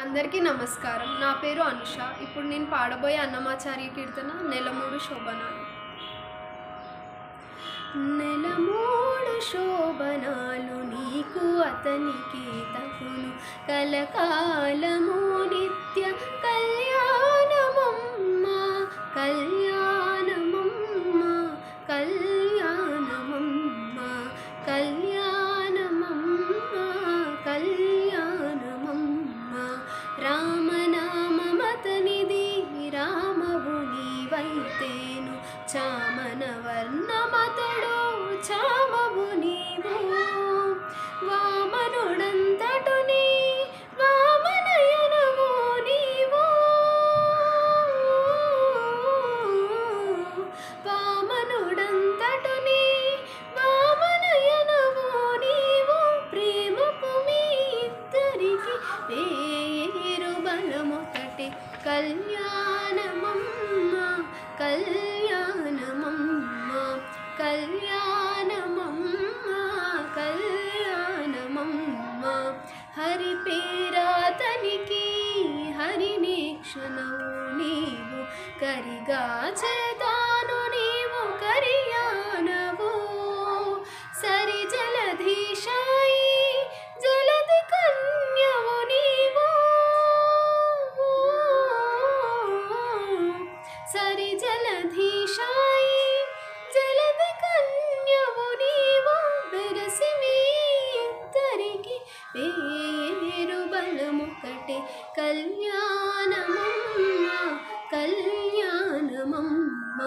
అందరికీ నమస్కారం నా పేరు అనుష ఇప్పుడు నేను పాడబోయే అన్నమాచార్య కీర్తన నెలమూడు శోభనాలు నెలమూడు శోభనాలు నీకు అతనికి తగును కలకాలము నిత్య కళ్యాణమమ్మ కళ్యాణమమ్మ కళ్యాణమమ్మ కళ్యాణమమ్మ కళ్యాణమమ్మ రామనామమతనిది రామవు నీవైతేను చామన వర్ణమతడు చామవు నీవు వామనుడంతటుని వామనయనము నీవు వామనుడంతటుని వామనయనము నీవు ప్రేమకు మీ ఇద్దరికి పేరు బలమొకటి కళ్యాణమమ్మ కళ్యాణమమ్మ కళ్యాణమమ్మ కళ్యాణమమ్మ హరి పేరాతనికి హరిని క్షణవు నీవు కరిగా చేతాను నీవు కరియానవు సరి జలధీశాయి జలధి కన్యవు నీవు సరి జలధీశాయి జలధి కన్యవు నీవు బెరసి మీ ఇద్దరికి పేరు బలమొకటే కళ్యాణమమ్మ కళ్యాణమమ్మ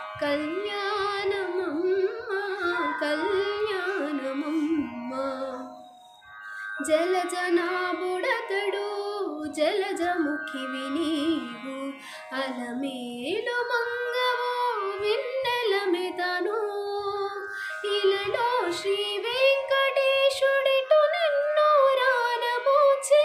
కళ్యాణమమ్మ కళ్యాణమమ్మ జలజనాబుడతడు జలజముఖివి నీవు అలమేలు మంగవో విన్నెల మెదను ఇలలో శ్రీ వెంకటేశుడిటు నిన్ను రానమోచే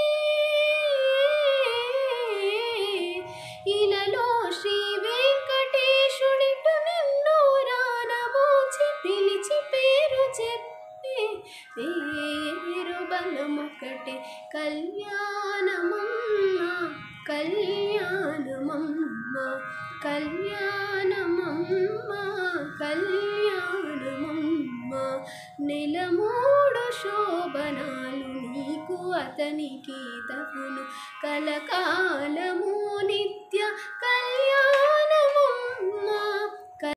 ఇలలో శ్రీ వెంకటేశుడిటు నిన్ను రానమోచి పిలిచి పేరు చెప్పి పేరు బలమొకటే కళ్యాణమమ్మ కళ్యాణమమ్మ కళ్యాణమమ్మ కళ్యాణమమ్మ నెలమూడు శోభనాలు నీకు అతనికి తగును కలకాలము నిత్య